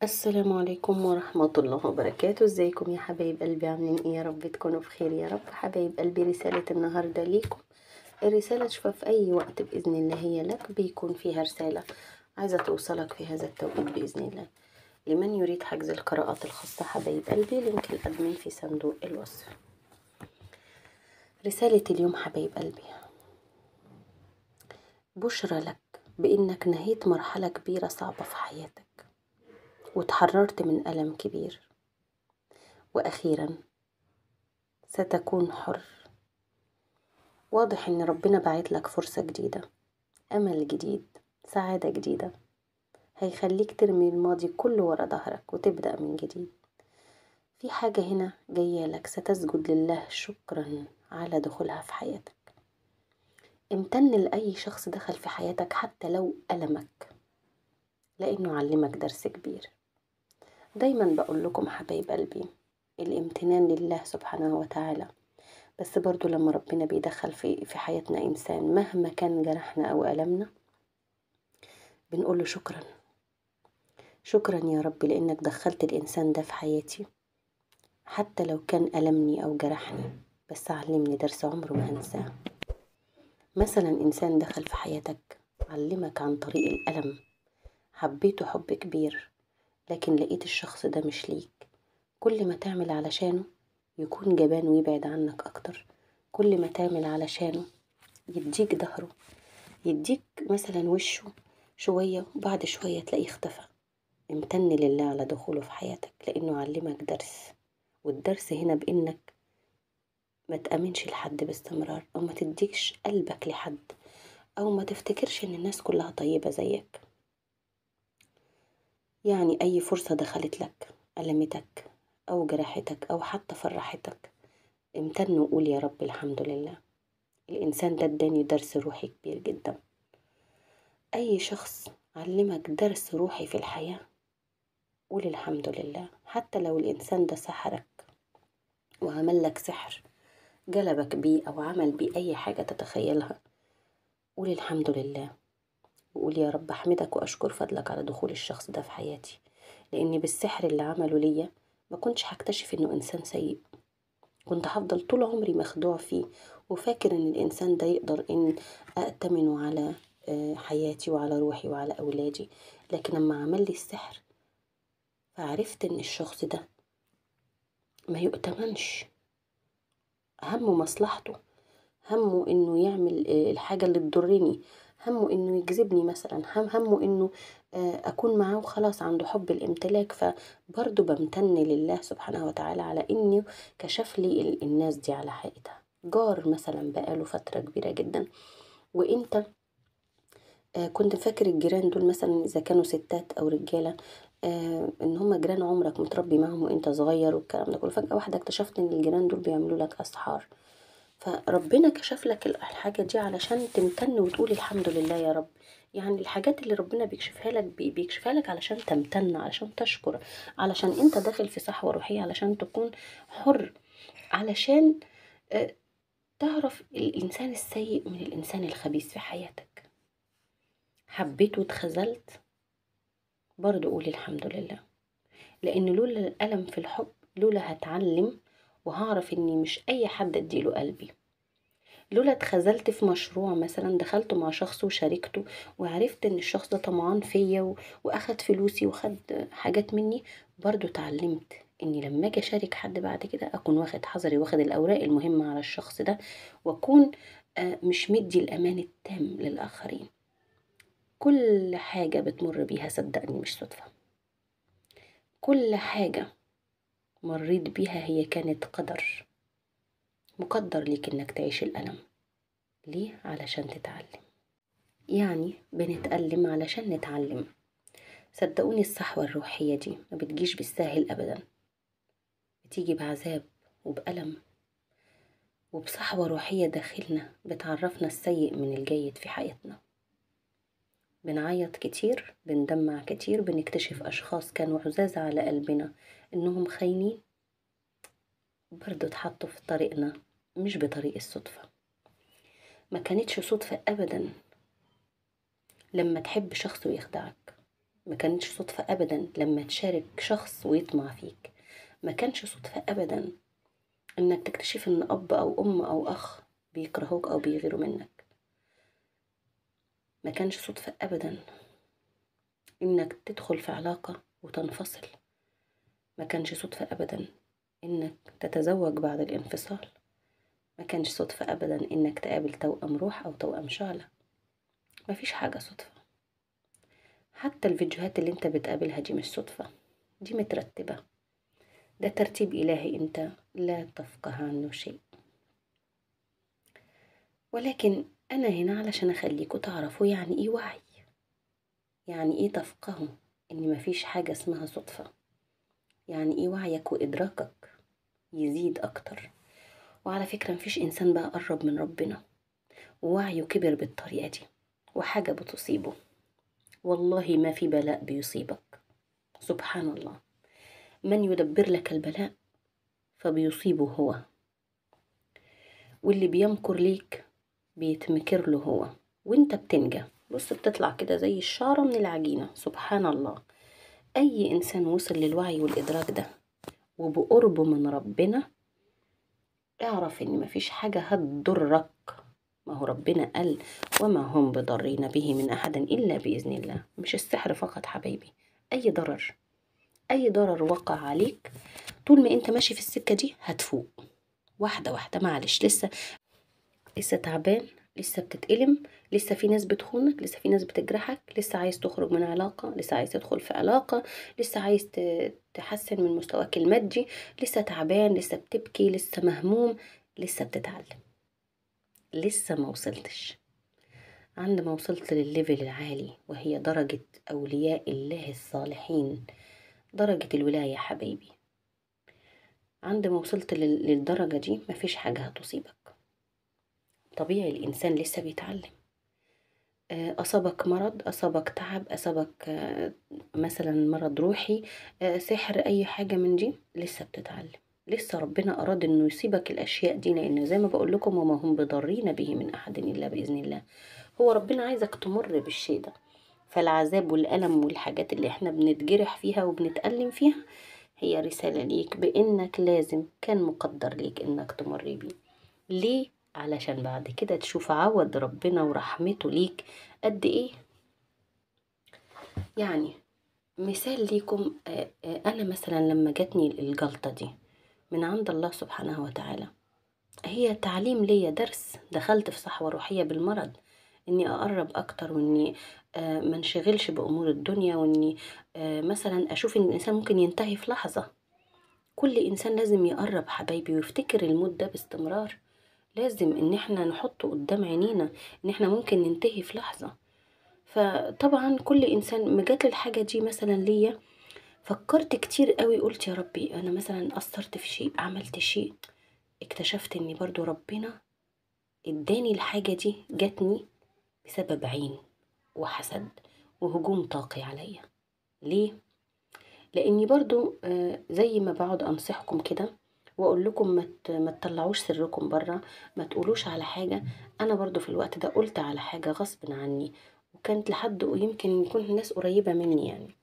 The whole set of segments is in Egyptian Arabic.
السلام عليكم ورحمة الله وبركاته ازيكم يا حبايب قلبي عاملين ايه يا رب تكونوا بخير يا رب حبايب قلبي رسالة النهاردة ليكم الرسالة تشوفها في أي وقت بإذن الله هي لك بيكون فيها رسالة عايزة توصلك في هذا التوقيت بإذن الله لمن يريد حجز القراءات الخاصة حبايب قلبي لينك الأدمين في صندوق الوصف رسالة اليوم حبايب قلبي بشرى لك بإنك نهيت مرحلة كبيرة صعبة في حياتك وتحررت من ألم كبير وأخيرا ستكون حر واضح إن ربنا بعت لك فرصة جديدة أمل جديد سعادة جديدة هيخليك ترمي الماضي كله ورا ظهرك وتبدأ من جديد في حاجة هنا جاية لك ستسجد لله شكرا على دخولها في حياتك امتن لأي شخص دخل في حياتك حتى لو ألمك لأنه علمك درس كبير دايما بقول لكم حبايب قلبي الامتنان لله سبحانه وتعالى بس برضو لما ربنا بيدخل في في حياتنا إنسان مهما كان جرحنا أو ألمنا بنقول له شكرا شكرا يا رب لأنك دخلت الإنسان ده في حياتي حتى لو كان ألمني أو جرحني بس علمني درس عمره ما هنساه مثلا إنسان دخل في حياتك علمك عن طريق الألم حبيته حب كبير لكن لقيت الشخص ده مش ليك كل ما تعمل علشانه يكون جبان ويبعد عنك أكتر كل ما تعمل علشانه يديك ظهره يديك مثلا وشه شوية وبعد شوية تلاقيه اختفى امتن لله على دخوله في حياتك لأنه علمك درس والدرس هنا بإنك ما تأمنش لحد باستمرار أو ما تديكش قلبك لحد أو ما تفتكرش إن الناس كلها طيبة زيك يعني أي فرصة دخلت لك ألمتك أو جرحتك أو حتى فرحتك امتن وقول يا رب الحمد لله الإنسان ده اداني درس روحي كبير جدا أي شخص علمك درس روحي في الحياة قول الحمد لله حتى لو الإنسان ده سحرك وعمل لك سحر جلبك بيه أو عمل بيه أي حاجة تتخيلها قول الحمد لله وقول يا رب أحمدك وأشكر فضلك على دخول الشخص ده في حياتي لأني بالسحر اللي عمله ليا ما كنتش هكتشف إنه إنسان سيء كنت هفضل طول عمري مخدوع فيه وفاكر إن الإنسان ده يقدر إن أأتمنه على حياتي وعلى روحي وعلى أولادي لكن لما عمل لي السحر فعرفت إن الشخص ده ما يؤتمنش همه مصلحته همه إنه يعمل الحاجة اللي تضرني همه انه يجذبني مثلا هم همه انه اكون معاه وخلاص عنده حب الامتلاك فبرضه بمتن لله سبحانه وتعالى على انه كشف لي الناس دي على حقيقتها جار مثلا بقاله فترة كبيرة جدا وانت كنت فاكر الجيران دول مثلا اذا كانوا ستات او رجالة ان هم جيران عمرك متربي معاهم وانت صغير والكلام ده كله فجأة واحدة اكتشفت ان الجيران دول بيعملوا لك اسحار فربنا كشف لك الحاجة دي علشان تمتن وتقول الحمد لله يا رب يعني الحاجات اللي ربنا بيكشفها لك بيكشفها لك علشان تمتن علشان تشكر علشان انت داخل في صحوة روحية علشان تكون حر علشان تعرف الإنسان السيء من الإنسان الخبيث في حياتك حبيت واتخذلت برضه قول الحمد لله لأن لولا الألم في الحب لولا هتعلم وهعرف اني مش اي حد اديله قلبي لولا اتخذلت في مشروع مثلا دخلت مع شخص وشاركته وعرفت ان الشخص ده طمعان فيا و... واخد فلوسي وخد حاجات مني برضو اتعلمت اني لما اجي اشارك حد بعد كده اكون واخد حذري واخد الاوراق المهمة على الشخص ده واكون مش مدي الامان التام للاخرين كل حاجة بتمر بيها صدقني مش صدفة كل حاجة مريت بيها هي كانت قدر مقدر ليك انك تعيش الألم ليه؟ علشان تتعلم يعني بنتألم علشان نتعلم صدقوني الصحوة الروحية دي ما بتجيش بالساهل أبدا بتيجي بعذاب وبألم وبصحوة روحية داخلنا بتعرفنا السيء من الجيد في حياتنا بنعيط كتير بندمع كتير بنكتشف أشخاص كانوا عزاز على قلبنا إنهم خاينين برضو اتحطوا في طريقنا مش بطريق الصدفة ما كانتش صدفة أبدا لما تحب شخص ويخدعك ما كانتش صدفة أبدا لما تشارك شخص ويطمع فيك ما كانش صدفة أبدا إنك تكتشف إن أب أو أم أو أخ بيكرهوك أو بيغيروا منك ما كانش صدفة أبدا إنك تدخل في علاقة وتنفصل ما كانش صدفة أبدا إنك تتزوج بعد الانفصال ما كانش صدفة أبدا إنك تقابل توأم روح أو توأم شعلة مفيش حاجة صدفة حتى الفيديوهات اللي انت بتقابلها دي مش صدفة دي مترتبة ده ترتيب إلهي انت لا تفقه عنه شيء ولكن أنا هنا علشان أخليكوا تعرفوا يعني إيه وعي يعني إيه تفقهوا إن مفيش حاجة اسمها صدفة يعني إيه وعيك وإدراكك يزيد أكتر وعلى فكرة مفيش إنسان بقى قرب من ربنا ووعيه كبر بالطريقة دي وحاجة بتصيبه والله ما في بلاء بيصيبك سبحان الله من يدبر لك البلاء فبيصيبه هو واللي بيمكر ليك بيتمكر له هو وانت بتنجى بص بتطلع كده زي الشعرة من العجينة سبحان الله أي إنسان وصل للوعي والإدراك ده وبقربه من ربنا اعرف إن مفيش حاجة هتضرك ما هو ربنا قال وما هم بضارين به من أحد إلا بإذن الله مش السحر فقط حبايبي أي ضرر أي ضرر وقع عليك طول ما أنت ماشي في السكة دي هتفوق واحدة واحدة معلش لسه لسه تعبان لسه بتتألم لسه في ناس بتخونك لسه في ناس بتجرحك لسه عايز تخرج من علاقة لسه عايز تدخل في علاقة لسه عايز تحسن من مستواك المادي لسه تعبان لسه بتبكي لسه مهموم لسه بتتعلم لسه ما وصلتش عند ما وصلت للليفل العالي وهي درجة أولياء الله الصالحين درجة الولاية حبايبي عند ما وصلت للدرجة دي مفيش حاجة هتصيبك طبيعي الإنسان لسه بيتعلم أصابك مرض أصابك تعب أصابك مثلا مرض روحي سحر أي حاجة من دي لسه بتتعلم لسه ربنا أراد إنه يصيبك الأشياء دي لأن زي ما بقول لكم وما هم بضارين به من أحد إلا بإذن الله هو ربنا عايزك تمر بالشيء ده فالعذاب والألم والحاجات اللي احنا بنتجرح فيها وبنتألم فيها هي رسالة ليك بإنك لازم كان مقدر ليك إنك تمر بيه ليه؟ علشان بعد كده تشوف عوض ربنا ورحمته ليك قد إيه يعني مثال ليكم أنا مثلا لما جاتني الجلطة دي من عند الله سبحانه وتعالى هي تعليم ليا درس دخلت في صحوة روحية بالمرض اني اقرب اكتر واني آه ما انشغلش بامور الدنيا واني آه مثلا اشوف ان الانسان ممكن ينتهي في لحظة كل انسان لازم يقرب حبايبي ويفتكر الموت ده باستمرار لازم ان احنا نحطه قدام عينينا ان احنا ممكن ننتهي في لحظة فطبعا كل انسان مجات الحاجة دي مثلا ليا فكرت كتير قوي قلت يا ربي انا مثلا قصرت في شيء عملت شيء اكتشفت ان برضو ربنا اداني الحاجة دي جاتني بسبب عين وحسد وهجوم طاقي عليا ليه لاني برضو زي ما بقعد انصحكم كده واقول لكم ما ما تطلعوش سركم بره ما تقولوش على حاجه انا برضو في الوقت ده قلت على حاجه غصب عني وكانت لحد ويمكن يكون الناس قريبه مني يعني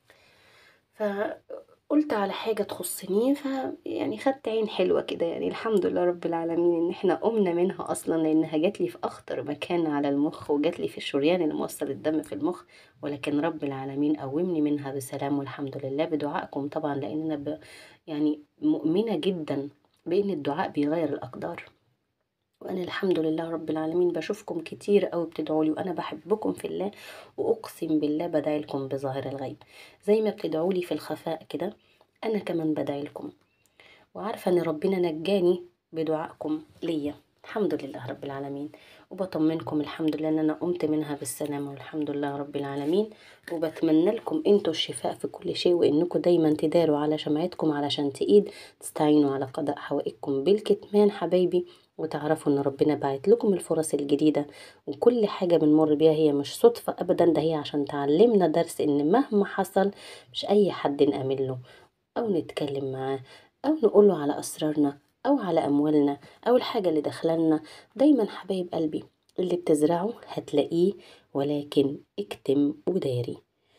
فقلت على حاجة تخصني ف يعني خدت عين حلوة كده يعني الحمد لله رب العالمين ان احنا قمنا منها اصلا لانها جات لي في اخطر مكان على المخ وجات لي في الشريان اللي موصل الدم في المخ ولكن رب العالمين قومني منها بسلام والحمد لله بدعائكم طبعا لان انا ب يعني مؤمنة جدا بان الدعاء بيغير الاقدار وانا الحمد لله رب العالمين بشوفكم كتير قوي بتدعوا لي وانا بحبكم في الله واقسم بالله بدعي لكم بظاهر الغيب زي ما بتدعوا لي في الخفاء كده انا كمان بدعي لكم وعارفه ان ربنا نجاني بدعائكم ليا الحمد لله رب العالمين وبطمنكم الحمد لله ان انا قمت منها بالسلامه والحمد لله رب العالمين وبتمنى لكم انتوا الشفاء في كل شيء وانكم دايما تداروا على شمعتكم علشان تقيد تستعينوا على قضاء حوائجكم بالكتمان حبايبي وتعرفوا ان ربنا باعت لكم الفرص الجديدة وكل حاجة بنمر بيها هي مش صدفة ابدا ده هي عشان تعلمنا درس ان مهما حصل مش اي حد نأمن له او نتكلم معاه او نقوله على اسرارنا او على اموالنا او الحاجة اللي دخلنا دايما حبايب قلبي اللي بتزرعه هتلاقيه ولكن اكتم وداري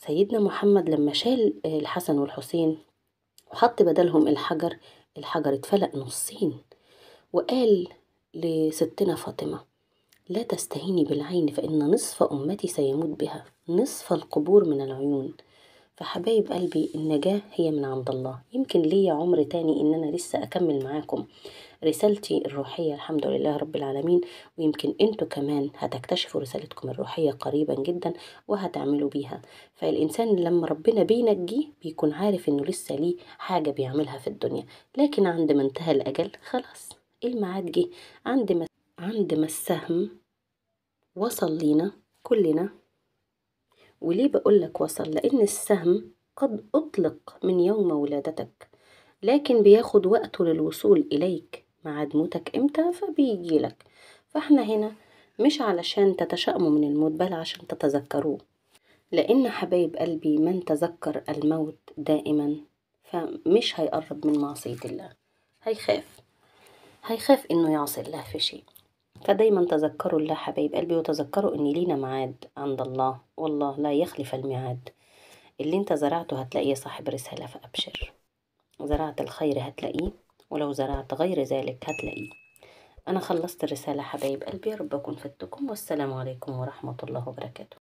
سيدنا محمد لما شال الحسن والحسين وحط بدلهم الحجر الحجر اتفلق نصين وقال لستنا فاطمة لا تستهيني بالعين فإن نصف أمتي سيموت بها نصف القبور من العيون فحبايب قلبي النجاة هي من عند الله يمكن ليا عمر تاني إن أنا لسه أكمل معاكم رسالتي الروحية الحمد لله رب العالمين ويمكن انتوا كمان هتكتشفوا رسالتكم الروحية قريبا جدا وهتعملوا بيها فالإنسان لما ربنا بينجيه بيكون عارف إنه لسه ليه حاجة بيعملها في الدنيا لكن عند ما انتهى الأجل خلاص الميعاد جه عند ما عند ما السهم وصل لينا كلنا وليه بقولك وصل لأن السهم قد أطلق من يوم ولادتك لكن بياخد وقته للوصول إليك ميعاد موتك إمتى فبيجيلك فإحنا هنا مش علشان تتشائموا من الموت بل عشان تتذكروه لأن حبايب قلبي من تذكر الموت دائما فمش هيقرب من معصية الله هيخاف هيخاف إنه يعصي الله في شيء فدايما تذكروا الله حبايب قلبي وتذكروا إن لينا ميعاد عند الله والله لا يخلف الميعاد اللي انت زرعته هتلاقيه صاحب رسالة فأبشر زرعت الخير هتلاقيه ولو زرعت غير ذلك هتلاقيه أنا خلصت الرسالة حبايب قلبي يا رب أكون فدتكم والسلام عليكم ورحمة الله وبركاته